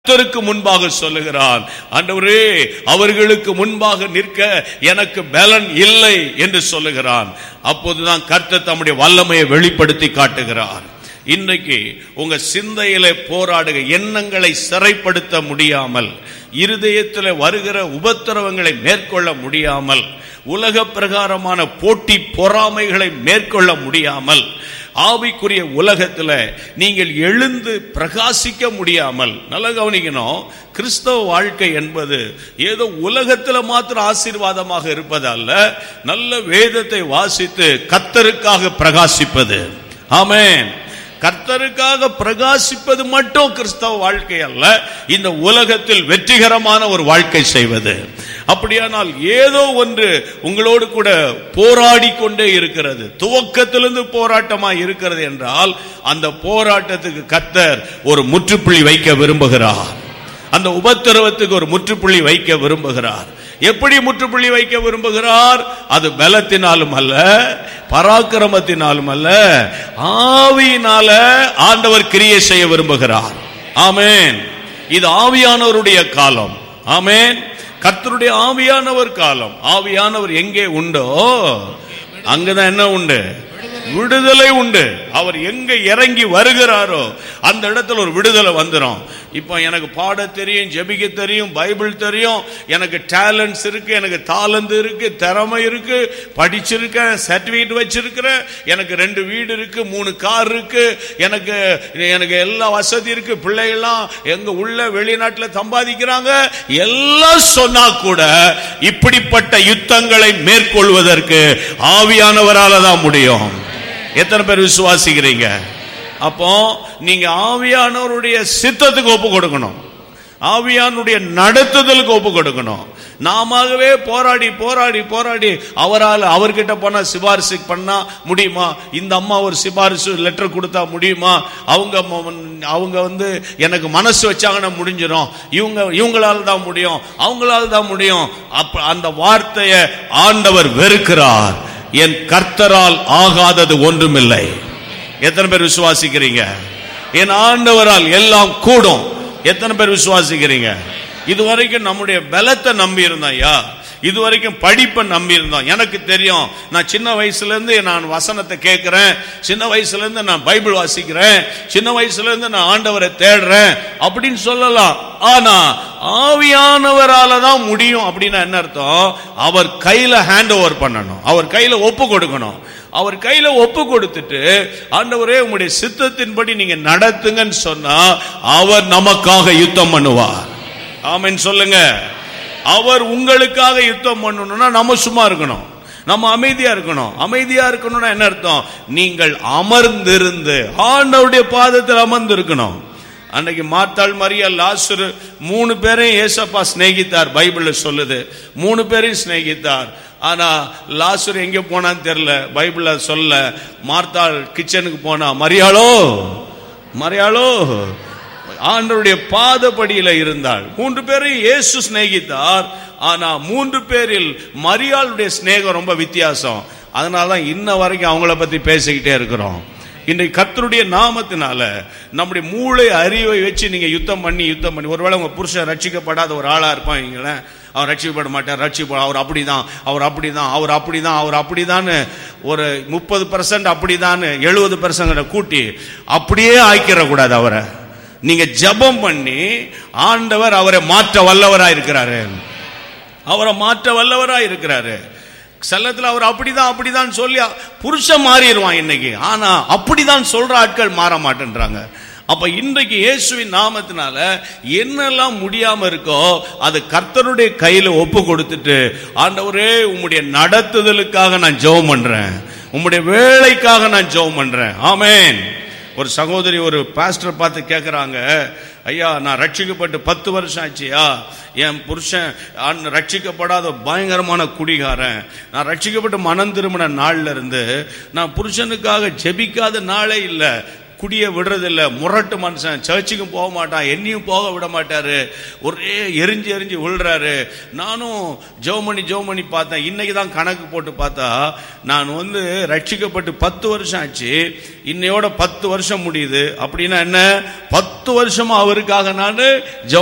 கர்த்தருக்கு முன்பாக சொல்லுகிறான் ஆண்டவரே அவர்களுக்கு முன்பாக நிற்க எனக்கு பலன் இல்லை என்று சொல்லுகிறான் அப்போதுதான் கர்த்தர் தம்முடைய வல்லமையை வெளிப்படுத்தி காட்டுகிறார் இன்றைக்கு உங்க சிந்தையில போராடுக எண்ணங்களை சிறைப்படுத்த முடியாமல் இருதயத்தில் வருகிற உபத்திரவங்களை மேற்கொள்ள முடியாமல் உலக பிரகாரமான போட்டி பொறாமைகளை மேற்கொள்ள முடியாமல் ஆவிக்குரிய உலகத்தில் நீங்கள் எழுந்து பிரகாசிக்க முடியாமல் நல்லா கவனிக்கணும் கிறிஸ்தவ வாழ்க்கை என்பது ஏதோ உலகத்தில் மாத்திரம் ஆசீர்வாதமாக இருப்பதல்ல நல்ல வேதத்தை வாசித்து கத்தருக்காக பிரகாசிப்பது ஆமென் கர்த்தருக்காக பிரகாசிப்பது மட்டும் கிறிஸ்தவ வாழ்க்கை அல்ல இந்த உலகத்தில் வெற்றிகரமான ஒரு வாழ்க்கை செய்வது அப்படியானால் ஏதோ ஒன்று உங்களோடு கூட போராடி கொண்டே இருக்கிறது துவக்கத்திலிருந்து போராட்டமா இருக்கிறது என்றால் அந்த போராட்டத்துக்கு கர்த்தர் ஒரு முற்றுப்புள்ளி வைக்க விரும்புகிறார் அந்த உபத்திரவத்துக்கு ஒரு முற்றுப்புள்ளி வைக்க விரும்புகிறார் எப்படி முற்றுப்புள்ளி வைக்க விரும்புகிறார் அது பலத்தினாலும் அல்ல பராக்கிரமத்தினாலும் அல்ல ஆவியினால ஆண்டவர் கிரியை செய்ய விரும்புகிறார் ஆமென் இது ஆவியானவருடைய காலம் ஆமென் கர்த்தருடைய ஆவியானவர் காலம் ஆவியானவர் எங்கே உண்டோ அங்கதான் என்ன உண்டு விடுதலை உண்டு அவர் எங்க இறங்கி வருகிறாரோ அந்த இடத்துல ஒரு விடுதலை வந்துடும் இப்போ எனக்கு பாட தெரியும் ஜெபிக்க தெரியும் பைபிள் தெரியும் எனக்கு டேலண்ட்ஸ் இருக்கு எனக்கு தாளந்து இருக்கு திறமை இருக்கு படிச்சிருக்கேன் சர்டிபிகேட் வச்சிருக்கிறேன் எனக்கு ரெண்டு வீடு இருக்கு மூணு கார் இருக்கு எனக்கு எனக்கு எல்லா வசதி இருக்கு பிள்ளைகள்லாம் எங்க உள்ள வெளிநாட்டில் சம்பாதிக்கிறாங்க எல்லாம் சொன்னா கூட இப்படிப்பட்ட யுத்தங்களை மேற்கொள்வதற்கு ஆவியானவரால தான் முடியும் எத்தனை பேர் விசுவாசிக்கிறீங்க அப்போ நீங்க ஆவியானவருடைய சித்தத்துக்கு ஒப்பு கொடுக்கணும் ஆவியானுடைய நடத்துதலுக்கு ஒப்பு கொடுக்கணும் நாமவே போராடி போராடி போராடி அவரால் அவர்கிட்ட போனா சிபாரிசு பண்ணா முடியுமா இந்த அம்மா ஒரு சிபாரிசு லெட்டர் கொடுத்தா முடியுமா அவங்க அவங்க வந்து எனக்கு மனசு வச்சாங்கன்னா முடிஞ்சிடும் இவங்க இவங்களால தான் முடியும் அவங்களால தான் முடியும் அப்ப அந்த வார்த்தையை ஆண்டவர் வெறுக்கிறார் என் கர்த்தரால் ஆகாதது ஒன்றுமில்லை எத்தனை பேர் விசுவாசிக்கிறீங்க என் ஆண்டவரால் எல்லாம் கூடும் எத்தனை பேர் விசுவாசிக்கிறீங்க இதுவரைக்கும் நம்முடைய பலத்தை நம்பி இருந்தோம் ஐயா இதுவரைக்கும் படிப்பை நம்பி இருந்தோம் எனக்கு தெரியும் நான் சின்ன வயசுல இருந்து நான் வசனத்தை கேட்கிறேன் சின்ன வயசுல இருந்து நான் பைபிள் வாசிக்கிறேன் சின்ன வயசுல இருந்து நான் ஆண்டவரை தேடுறேன் அப்படின்னு சொல்லலாம் ஆனா ஆவியானவரால தான் முடியும் அப்படின்னா என்ன அர்த்தம் அவர் கையில ஹேண்ட் ஓவர் பண்ணணும் அவர் கையில ஒப்பு கொடுக்கணும் அவர் கையில ஒப்பு கொடுத்துட்டு ஆண்டவரே உங்களுடைய சித்தத்தின்படி நீங்க நடத்துங்கன்னு சொன்னா அவர் நமக்காக யுத்தம் பண்ணுவார் ஆமென் சொல்லுங்க அவர் உங்களுக்காக யுத்தம் பண்ணணும்னா நம்ம சும்மா இருக்கணும் நம்ம அமைதியா இருக்கணும் அமைதியா இருக்கணும்னா என்ன அர்த்தம் நீங்கள் அமர்ந்திருந்து ஆண்டவருடைய பாதத்தில் அமர்ந்து இருக்கணும் அன்னைக்கு மாத்தாள் மரியா லாசுரு மூணு பேரையும் ஏசப்பா சிநேகித்தார் பைபிள்ல சொல்லுது மூணு பேரையும் சிநேகித்தார் ஆனா லாசுர் எங்க போனான்னு தெரியல பைபிள்ல சொல்ல மார்த்தாள் கிச்சனுக்கு போனா மரியாளோ மரியாளோ ஆண்டவருடைய பாதப்படியில இருந்தாள் மூன்று பேரையும் இயேசு சிநேகித்தார் ஆனா மூன்று பேரில் மரியாளுடைய சிநேகம் ரொம்ப வித்தியாசம் அதனாலதான் இன்ன வரைக்கும் அவங்கள பத்தி பேசிக்கிட்டே இருக்கிறோம் இன்றைக்கு கர்த்தருடைய நாமத்தினால நம்முடைய மூளை அறிவை வச்சு நீங்க யுத்தம் பண்ணி யுத்தம் பண்ணி ஒருவேளை உங்க புருஷன் ரட்சிக்கப்படாத ஒரு ஆளா இருப்பாங்களேன் அவர் ரட்சிக்கப்பட மாட்டார் ரட்சிப்பட அவர் அப்படிதான் அவர் அப்படிதான் அவர் அப்படிதான் அவர் அப்படிதான் ஒரு முப்பது பர்சன்ட் அப்படிதான் எழுபது பர்சன்ட் கூட்டி அப்படியே ஆக்கிற கூடாது அவரை நீங்க ஜபம் பண்ணி ஆண்டவர் அவரை மாற்ற வல்லவரா இருக்கிறாரு அவரை மாற்ற வல்லவரா இருக்கிறாரு செல்லத்தில் அவர் அப்படிதான் அப்படிதான் சொல்லி புருஷன் மாறிடுவான் இன்னைக்கு ஆனா அப்படிதான் சொல்ற ஆட்கள் மாற மாட்டேன்றாங்க அப்ப இன்றைக்கு இயேசுவின் நாமத்தினால என்னெல்லாம் முடியாம இருக்கோ அது கர்த்தருடைய கையில ஒப்பு கொடுத்துட்டு ஆண்டவரே உம்முடைய நடத்துதலுக்காக நான் ஜெபம் பண்றேன் உம்முடைய வேலைக்காக நான் ஜெபம் பண்றேன் ஆமேன் ஒரு சகோதரி ஒரு பாஸ்டர் பார்த்து கேட்குறாங்க ஐயா நான் ரட்சிக்கப்பட்டு பத்து வருஷம் ஆச்சியா என் புருஷன் ரட்சிக்கப்படாத பயங்கரமான குடிகாரன் நான் ரட்சிக்கப்பட்டு மனம் திரும்பின நாள்ல இருந்து நான் புருஷனுக்காக ஜெபிக்காத நாளே இல்லை குடிய விடுறதில்ல முரட்டு மனுஷன் சர்ச்சுக்கும் போக மாட்டான் என்னையும் போக விட மாட்டாரு ஒரே எரிஞ்சு எரிஞ்சு விழுறாரு நானும் ஜோமணி ஜோமணி பார்த்தேன் இன்னைக்கு தான் கணக்கு போட்டு பார்த்தா நான் வந்து ரட்சிக்கப்பட்டு பத்து வருஷம் ஆச்சு இன்னையோட பத்து வருஷம் முடியுது அப்படின்னா என்ன பத்து வருஷமா அவருக்காக நான்